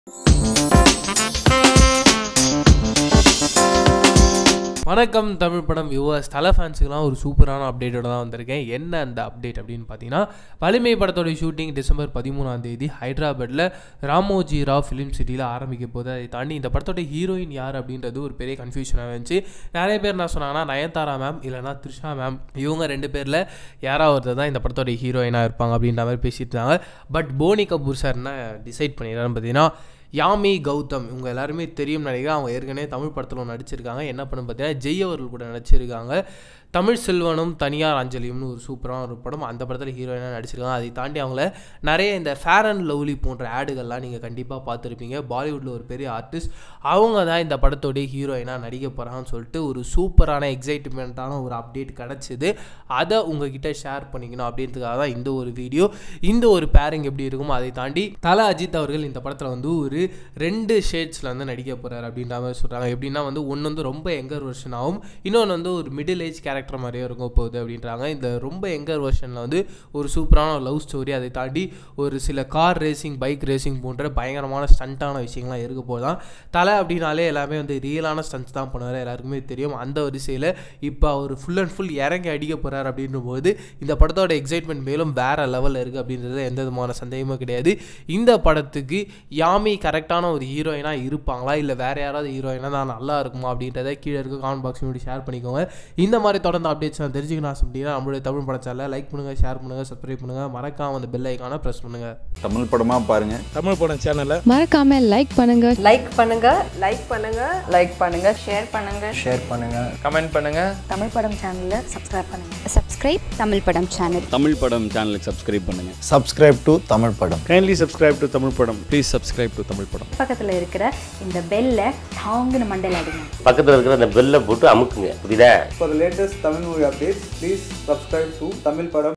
வணக்கம் தமிழ் படம் வியூவர்ஸ் தலை ஃபேன்ஸுக்கெலாம் ஒரு சூப்பரான அப்டேட்டோட தான் வந்திருக்கேன் என்ன அந்த அப்டேட் அப்படின்னு பார்த்தீங்கன்னா வலிமை படத்தோட ஷூட்டிங் டிசம்பர் பதிமூணாம் தேதி ஹைதராபாத்தில் ராமோஜி ராவ் ஃபிலிம் சிட்டியில் ஆரம்பிக்க போது அதை தாண்டி இந்த படத்தோட ஹீரோயின் யார் அப்படின்றது ஒரு பெரிய கன்ஃபியூஷனாக இருந்துச்சு நிறைய பேர் என்ன சொன்னாங்கன்னா நயன்தாரா மேம் இல்லைனா த்ரிஷா மேம் இவங்க ரெண்டு பேரில் யாராவது ஒருத்தர் தான் இந்த படத்தோட ஹீரோயினாக இருப்பாங்க அப்படின்ற மாதிரி பேசிட்டு இருந்தாங்க பட் போனி கபூர் சார் என்ன டிசைட் பண்ணிடுறாருன்னு பார்த்தீங்கன்னா யாமி கௌதம் இவங்க எல்லாருமே தெரியும் நினைக்கிறேன் அவங்க ஏற்கனவே தமிழ் படத்தில் ஒன்று நடிச்சிருக்காங்க என்ன பண்ணு பார்த்தீங்கன்னா ஜெய் அவர்கள் கூட நடிச்சிருக்காங்க தமிழ் செல்வனும் தனியார் அஞ்சலியும்னு ஒரு சூப்பரான ஒரு படம் அந்த படத்தில் ஹீரோயினாக நடிச்சிருக்காங்க அதை தாண்டி அவங்கள நிறைய இந்த ஃபேர் அண்ட் லவ்லி போன்ற ஆடுகள்லாம் நீங்கள் கண்டிப்பாக பார்த்துருப்பீங்க பாலிவுட்டில் ஒரு பெரிய ஆர்டிஸ்ட் அவங்க தான் இந்த படத்தோடைய ஹீரோயினாக நடிக்க போகிறாங்கன்னு சொல்லிட்டு ஒரு சூப்பரான எக்ஸைட்மெண்ட்டான ஒரு அப்டேட் கிடச்சிது அதை உங்ககிட்ட ஷேர் பண்ணிக்கணும் அப்படின்றதுக்காக தான் இந்த ஒரு வீடியோ இந்த ஒரு பேரிங் எப்படி இருக்குமோ அதை தாண்டி தல அஜித் அவர்கள் இந்த படத்தில் வந்து ஒரு ரெண்டு ஷேட்ஸில் வந்து நடிக்க போகிறார் அப்படின்ற மாதிரி சொல்கிறாங்க எப்படின்னா வந்து ஒன்று வந்து ரொம்ப எங்கர் வெர்ஷனாகவும் இன்னொன்று வந்து ஒரு மிடில் ஏஜ் கேரக்டர் மாதிரியே இருக்கும் போகுது அப்படின்றாங்க இந்த ரொம்ப எங்கர் வெர்ஷனில் வந்து ஒரு சூப்பரான லவ் ஸ்டோரி அதை தாண்டி ஒரு சில கார் ரேசிங் பைக் ரேசிங் போன்ற பயங்கரமான ஸ்டண்ட்டான விஷயங்கள்லாம் இருக்க போதான் தலை அப்படின்னாலே எல்லாமே வந்து ரியலான ஸ்டண்ட்ஸ் தான் பண்ணுவார் எல்லாருக்குமே தெரியும் அந்த வரிசையில் இப்போ அவர் ஃபுல் அண்ட் ஃபுல் இறங்கி அடிக்க போகிறார் அப்படின்னும் போது இந்த படத்தோட எக்ஸைட்மெண்ட் மேலும் வேறு லெவலில் இருக்குது அப்படின்றது எந்த விதமான சந்தேகமும் கிடையாது இந்த படத்துக்கு யாமி கரெக்டான ஒரு ஹீரோயினாக இருப்பாங்களா இல்லை வேறு யாராவது ஹீரோயினாக தான் நல்லா இருக்குமா அப்படின்றத கீழே இருக்க காமெண்ட் பாக்ஸ் முன்னாடி ஷேர் பண்ணிக்கோங்க இந்த மாதிரி தொடர்ந்து அப்டேட்ஸ் நான் தெரிஞ்சுக்கணும் ஆசைப்பட்டீங்கன்னா நம்மளுடைய தமிழ் படம் சேனலை லைக் பண்ணுங்கள் ஷேர் பண்ணுங்கள் சப்ஸ்கிரைப் பண்ணுங்கள் மறக்காம அந்த பெல் ஐக்கான ப்ரெஸ் பண்ணுங்கள் தமிழ் படமாக பாருங்கள் தமிழ் படம் சேனலை மறக்காம லைக் பண்ணுங்க லைக் பண்ணுங்க லைக் பண்ணுங்க லைக் பண்ணுங்க ஷேர் பண்ணுங்க ஷேர் பண்ணுங்க கமெண்ட் பண்ணுங்க தமிழ் படம் சேனலை சப்ஸ்கிரைப் பண்ணுங்க சப்ஸ்கிரைப் தமிழ் படம் சேனல் தமிழ் படம் சேனலுக்கு சப்ஸ்கிரைப் பண்ணுங்கள் சப்ஸ்கிரைப் டு தமிழ் படம் கைண்ட்லி சப்ஸ்கிரைப் டு தமிழ் படம் ப்ளீஸ் சப்ஸ்கிரைப் டு தமிழ் படம் பக்கத்தில் இருக்கிற இந்த பெல்லை டாங்குன்னு மண்டையில் அடிங்க பக்கத்தில் இருக்கிற அந்த பெல்லை போட்டு அமுக்குங்க புரியுதா For the latest Tamil movie updates, please subscribe to Tamil Padam